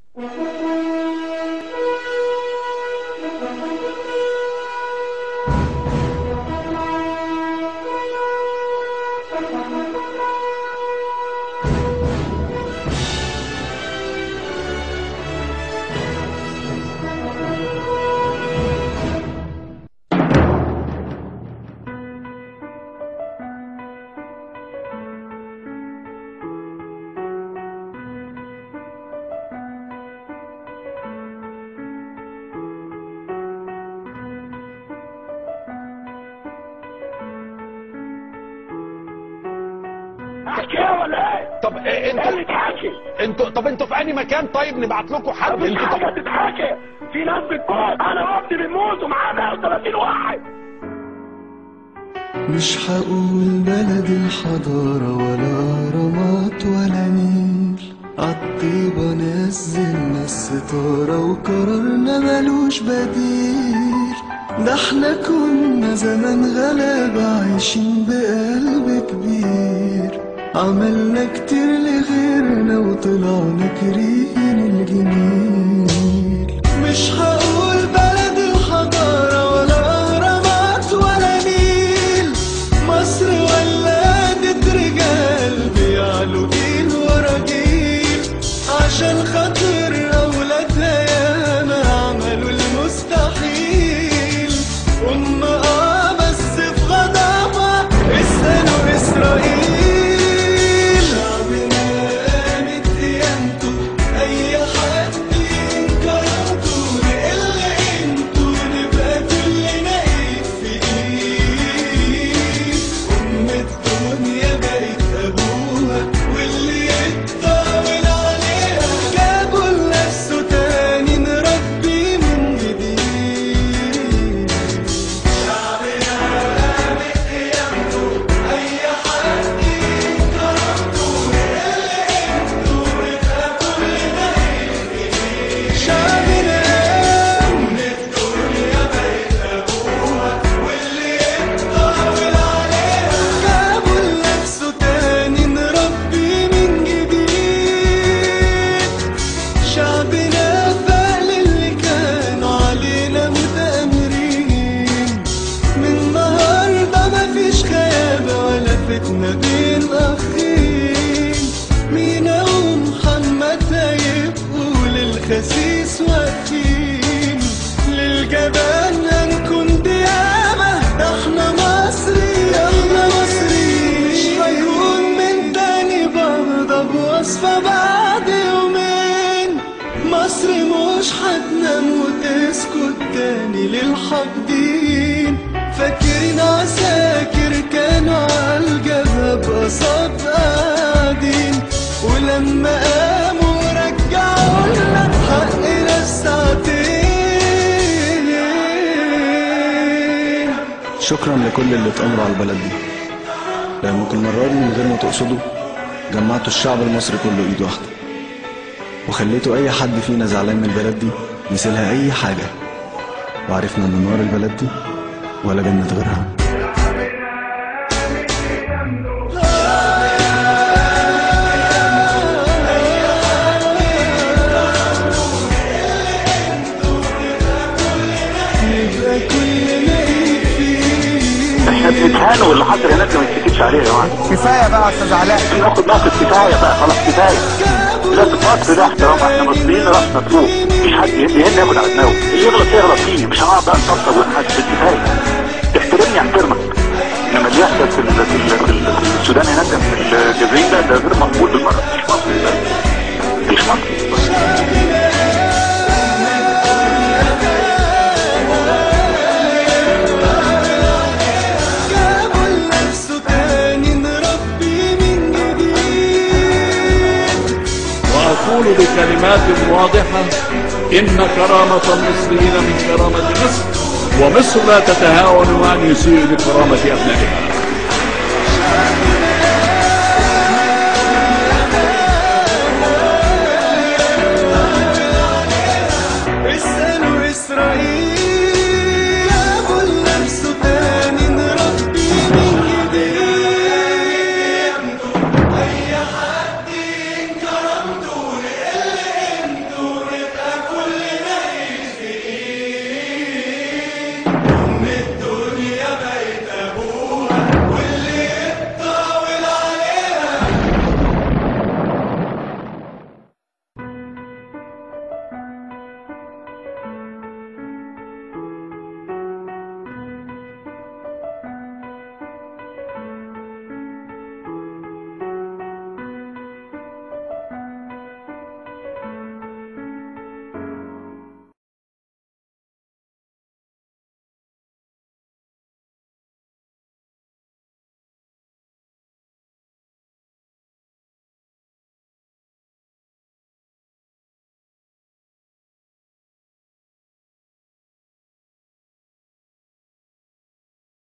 احكي ولا ايه؟ طب إيه ايه اللي انتوا تحكي؟ انتوا طب انتوا في انهي مكان طيب نبعت لكم حد مفيش انتوا حاجه طب تتحكي في ناس بتموت انا وابني بنموت ومعاه 130 واحد مش هقول بلد الحضارة ولا أهرامات ولا نيل عالطيبة نزلنا الستارة وقرارنا ملوش بديل ده احنا كنا زمان غلابة عايشين بقلب كبير عملنا كتير لغيرنا وطلعنا كريهين الجميل مش هقول بلد الحضارة ولا أهرامات ولا نيل مصر ولادت رجال بيعلوا جيل ورا جيل عشان خاطر أولادها ياما عملوا المستحيل هم اه بس في غضبها اسألوا إسرائيل شعبنا قامت قيامته أي حد ينكرته نقل انتوا نبقى كلنا ايد في ايد أم الدنيا بقت أبوها واللي يتطاول عليها جابوا لنفسه تاني نربي من جديد شعبنا قامت قيامته أي حد ينكرته نقل انتوا نبقى كلنا ايد في ايد شعبنا أم الدنيا بقت أبوها واللي يتطاول عليها جابوا لنفسه تاني نربي من جديد شعبنا فعل اللي كانوا علينا متآمرين من النهارده مفيش خيابة ولا فتنة بين أخين مينا ومحمد هيبقوا للخسيس واقفين للجبان هنكون ديابة ده احنا مصري يلا مصري مش هيكون من تاني بغضب وصفة بعد يومين مصر مش هتنام وتسكت تاني للحاقدين فاكرين عساكر كانوا عالجبهة بقصاد قاعدين ولما قاموا رجعوا لنا حقنا الساعتين شكرا لكل اللي اتأمروا على البلد دي لأنكم المرة دي من غير ما تقصدوا جمعتوا الشعب المصري كله إيد واحدة وخليتوا أي حد فينا زعلان من البلد دي يسيلها أي حاجة وعرفنا إن نار البلد دي ولا جنة غيرها نبقى كلنا ايد في ايد احنا بنتهان واللي حصل هناك ما يتسكتش عليه يا جماعه كفايه بقى يا استاذ علاء ناخد موقف كفايه بقى خلاص كفايه لازم مصر ده احترام احنا مصريين راسنا فوق مفيش حد يهن ياخد على دماغه اللي يغلط يغلط فيه مش هنقعد بقى نطبطب ونحاسب كفايه تحترمني احترمك انما اللي يحصل في ال- في ال- في ال- في السودان هناك في الجزائر ده ده غير مقبول بالمره مش مصري ده مش مصري جابوا لنفسه تاني نربي من جديد وأقول بكلمات واضحة إن كرامة المصريين من كرامة مصر ومصر لا تتهاون أن يسيء لكرامة أبنائها